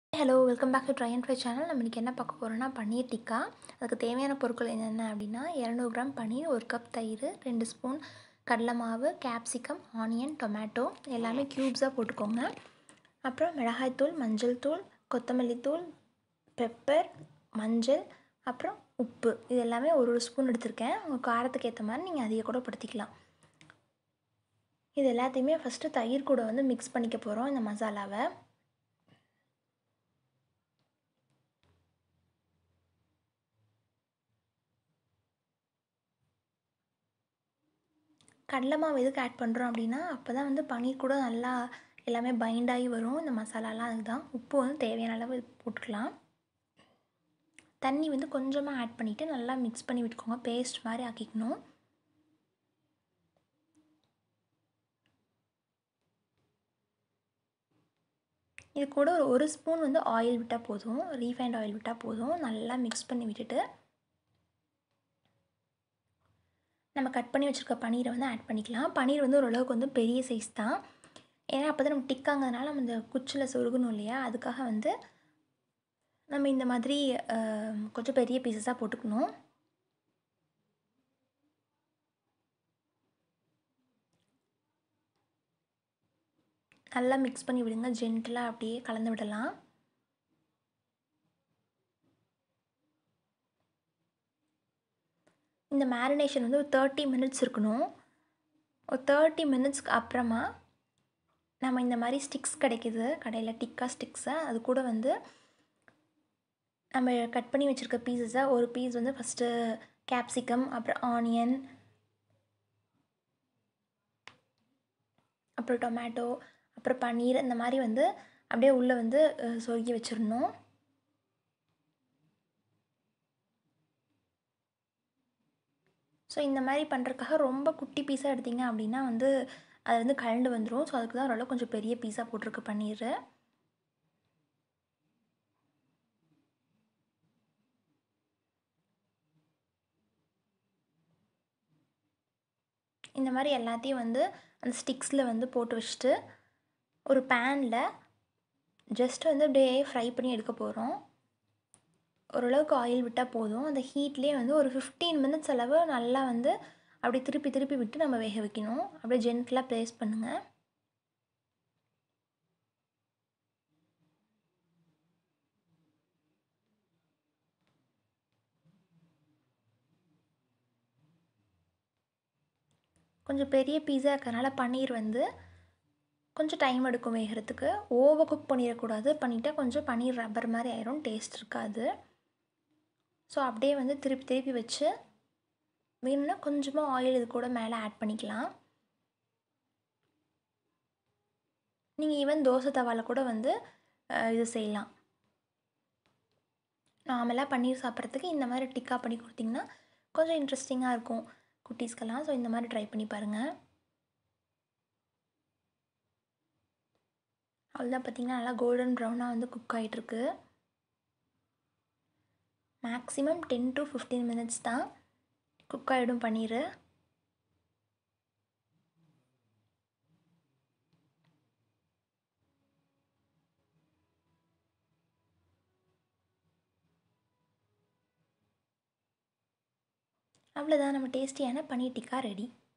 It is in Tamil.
hello welcome back to try and fry channel நம்ம இன்றைக்கி என்ன பார்க்க போகிறோம்னா பன்னீர் டிக்கா அதுக்கு தேவையான பொருட்கள் என்னென்ன அப்படின்னா இரநூறு கிராம் பன்னீர் ஒரு கப் தயிர் ரெண்டு ஸ்பூன் கடலை மாவு கேப்சிகம் ஆனியன் டொமேட்டோ எல்லாமே க்யூப்ஸாக போட்டுக்கோங்க அப்புறம் மிளகாய்த்தூள் மஞ்சள் தூள் கொத்தமல்லி தூள் பெப்பர் மஞ்சள் அப்புறம் உப்பு இது எல்லாமே ஒரு ஒரு ஸ்பூன் எடுத்திருக்கேன் உங்கள் காரத்துக்கு ஏற்ற மாதிரி நீங்கள் அதிக கூட படுத்திக்கலாம் இது எல்லாத்தையுமே ஃபஸ்ட்டு தயிர் கூட வந்து மிக்ஸ் பண்ணிக்க போகிறோம் இந்த மசாலாவை கடலை மாவு எதுக்கு ஆட் பண்ணுறோம் அப்படின்னா அப்போ தான் வந்து பன்னீர் கூட நல்லா எல்லாமே பைண்ட் ஆகி வரும் இந்த மசாலாலாம் அதுதான் உப்பு வந்து தேவையான அளவு போட்டுக்கலாம் தண்ணி வந்து கொஞ்சமாக ஆட் பண்ணிவிட்டு நல்லா மிக்ஸ் பண்ணி விட்டுக்கோங்க பேஸ்ட் மாதிரி ஆக்கிக்கணும் இது கூட ஒரு ஒரு ஸ்பூன் வந்து ஆயில் விட்டால் போதும் ரீஃபைண்ட் ஆயில் விட்டால் போதும் நல்லா மிக்ஸ் பண்ணி விட்டுட்டு நம்ம கட் பண்ணி வச்சுருக்க பன்னீரை வந்து ஆட் பண்ணிக்கலாம் பன்னீர் வந்து ஓரளவுக்கு வந்து பெரிய சைஸ் தான் ஏன்னா அப்போ தான் நம்ம டிக்காங்கிறதுனால நம்ம இந்த குச்சில் சொருகணும் இல்லையா அதுக்காக வந்து நம்ம இந்த மாதிரி கொஞ்சம் பெரிய பீசஸாக போட்டுக்கணும் நல்லா மிக்ஸ் பண்ணி விடுங்க ஜென்டலாக அப்படியே கலந்து விடலாம் இந்த மேரினேஷன் வந்து ஒரு தேர்ட்டி மினிட்ஸ் இருக்கணும் ஒரு தேர்ட்டி மினிட்ஸ்க்கு அப்புறமா நம்ம இந்த மாதிரி ஸ்டிக்ஸ் கிடைக்கிது கடையில் டிக்கா ஸ்டிக்ஸை அது கூட வந்து நம்ம கட் பண்ணி வச்சுருக்க பீசஸை ஒரு பீஸ் வந்து ஃபஸ்ட்டு கேப்சிகம் அப்புறம் ஆனியன் அப்புறம் டொமேட்டோ அப்புறம் பன்னீர் இந்த மாதிரி வந்து அப்படியே உள்ளே வந்து சொருகி வச்சிடணும் ஸோ இந்த மாதிரி பண்ணுறதுக்காக ரொம்ப குட்டி பீஸாக எடுத்திங்க அப்படின்னா வந்து அது வந்து கலண்டு வந்துடும் ஸோ அதுக்கு தான் ஓரளவு கொஞ்சம் பெரிய பீஸாக போட்டிருக்கு பன்னீர் இந்த மாதிரி எல்லாத்தையும் வந்து அந்த ஸ்டிக்ஸில் வந்து போட்டு வச்சுட்டு ஒரு பேனில் ஜஸ்ட் வந்து அப்படியே ஃப்ரை பண்ணி எடுக்க போகிறோம் ஓரளவுக்கு ஆயில் விட்டால் போதும் அந்த ஹீட்லேயே வந்து ஒரு ஃபிஃப்டீன் மினிட்ஸ் அளவு நல்லா வந்து அப்படி திருப்பி திருப்பி விட்டு நம்ம வேக வைக்கணும் அப்படியே ஜென்டலாக ப்ளேஸ் பண்ணுங்கள் கொஞ்சம் பெரிய பீஸா இருக்கிறனால பன்னீர் வந்து கொஞ்சம் டைம் எடுக்கும் வேகிறதுக்கு ஓவர் குக் பண்ணிடக்கூடாது பண்ணிட்டால் கொஞ்சம் பன்னீர் ரப்பர் மாதிரி ஆயிரும் டேஸ்ட் இருக்காது ஸோ அப்படியே வந்து திருப்பி திருப்பி வச்சு வேணும்னா கொஞ்சமாக ஆயில் இது கூட மேலே ஆட் பண்ணிக்கலாம் நீங்கள் ஈவன் தோசை தவாவில் கூட வந்து இது செய்யலாம் நார்மலாக பன்னீர் சாப்பிட்றதுக்கு இந்த மாதிரி டிக்கா பண்ணி கொடுத்திங்கன்னா கொஞ்சம் இன்ட்ரெஸ்டிங்காக இருக்கும் குட்டீஸ்க்கெல்லாம் ஸோ இந்த மாதிரி ட்ரை பண்ணி பாருங்கள் அவ்வளோதான் பார்த்திங்கன்னா நல்லா கோல்டன் ப்ரௌனாக வந்து குக் ஆகிட்டுருக்கு maximum ten to fifteen minutes தான் குக் ஆகிடும் பன்னீர் அவ்வளோதான் நம்ம டேஸ்டியான பன்னீர் டிக்கா ரெடி